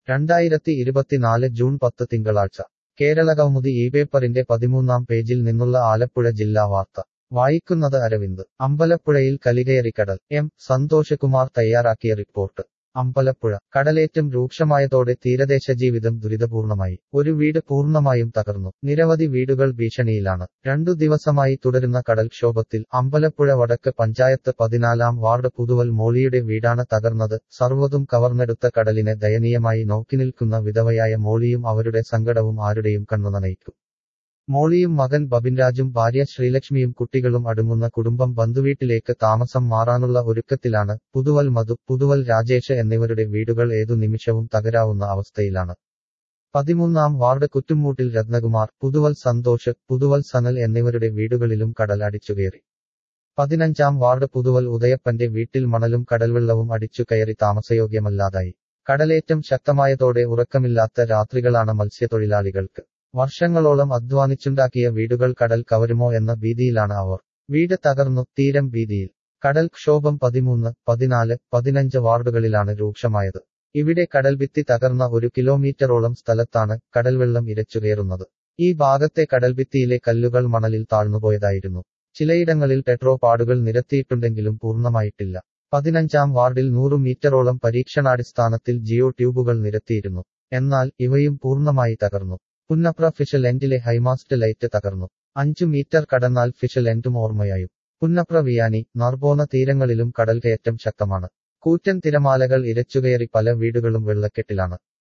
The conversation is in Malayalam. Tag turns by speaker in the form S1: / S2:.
S1: രണ്ടായിരത്തി ഇരുപത്തിനാല് ജൂൺ പത്ത് തിങ്കളാഴ്ച കേരളകൗമുദി ഈ പേപ്പറിന്റെ പതിമൂന്നാം പേജിൽ നിന്നുള്ള ആലപ്പുഴ ജില്ലാ വാർത്ത വായിക്കുന്നത് അരവിന്ദ് അമ്പലപ്പുഴയിൽ കലികയറി കടൽ എം സന്തോഷകുമാർ തയ്യാറാക്കിയ റിപ്പോർട്ട് അമ്പലപ്പുഴ കടലേറ്റം രൂക്ഷമായതോടെ തീരദേശ ജീവിതം ദുരിതപൂർണമായി ഒരു വീട് പൂർണ്ണമായും തകർന്നു നിരവധി വീടുകൾ ഭീഷണിയിലാണ് രണ്ടു ദിവസമായി തുടരുന്ന കടൽക്ഷോഭത്തിൽ അമ്പലപ്പുഴ വടക്ക് പഞ്ചായത്ത് പതിനാലാം വാർഡ് പുതുവൽ മോളിയുടെ വീടാണ് തകർന്നത് സർവ്വതും കവർന്നെടുത്ത കടലിനെ ദയനീയമായി നോക്കിനിൽക്കുന്ന വിധവയായ മോളിയും അവരുടെ സങ്കടവും ആരുടെയും കണ്ണു നനയിക്കും മോളിയും മകൻ ബബിൻരാജും ഭാര്യ ശ്രീലക്ഷ്മിയും കുട്ടികളും അടങ്ങുന്ന കുടുംബം ബന്ധുവീട്ടിലേക്ക് താമസം മാറാനുള്ള ഒരുക്കത്തിലാണ് പുതുവൽ മധു പുതുവൽ രാജേഷ് എന്നിവരുടെ വീടുകൾ ഏതു നിമിഷവും തകരാവുന്ന അവസ്ഥയിലാണ് പതിമൂന്നാം വാർഡ് കുറ്റുമൂട്ടിൽ രത്നകുമാർ പുതുവൽ സന്തോഷ് പുതുവൽ സനൽ എന്നിവരുടെ വീടുകളിലും കടൽ അടിച്ചുകയറി പതിനഞ്ചാം വാർഡ് പുതുവൽ ഉദയപ്പന്റെ വീട്ടിൽ മണലും കടൽവെള്ളവും അടിച്ചു കയറി താമസയോഗ്യമല്ലാതായി കടലേറ്റം ശക്തമായതോടെ ഉറക്കമില്ലാത്ത രാത്രികളാണ് മത്സ്യത്തൊഴിലാളികൾക്ക് വർഷങ്ങളോളം അധ്വാനിച്ചുണ്ടാക്കിയ വീടുകൾ കടൽ കവരുമോ എന്ന ഭീതിയിലാണ് അവർ വീട് തകർന്നു തീരം ഭീതിയിൽ കടൽ ക്ഷോഭം പതിമൂന്ന് പതിനാല് പതിനഞ്ച് വാർഡുകളിലാണ് രൂക്ഷമായത് ഇവിടെ കടൽഭിത്തി തകർന്ന ഒരു കിലോമീറ്ററോളം സ്ഥലത്താണ് കടൽവെള്ളം ഇരച്ചുകയറുന്നത് ഈ ഭാഗത്തെ കടൽഭിത്തിയിലെ കല്ലുകൾ മണലിൽ താഴ്ന്നുപോയതായിരുന്നു ചിലയിടങ്ങളിൽ ടെട്രോ പാടുകൾ നിരത്തിയിട്ടുണ്ടെങ്കിലും പൂർണ്ണമായിട്ടില്ല പതിനഞ്ചാം വാർഡിൽ നൂറു മീറ്ററോളം പരീക്ഷണാടിസ്ഥാനത്തിൽ ജിയോ ട്യൂബുകൾ നിരത്തിയിരുന്നു എന്നാൽ ഇവയും പൂർണ്ണമായി തകർന്നു പുന്നപ്ര ഫിഷൽ എൻഡിലെ ഹൈമാസ്റ്റ് ലൈറ്റ് തകർന്നു അഞ്ചു മീറ്റർ കടന്നാൽ ഫിഷൽ എൻഡും ഓർമ്മയായും പുന്നപ്ര വിയാനി നർബോന തീരങ്ങളിലും കടൽകയറ്റം ശക്തമാണ് കൂറ്റൻ തിരമാലകൾ ഇരച്ചുകയറി പല വീടുകളും വെള്ളക്കെട്ടിലാണ്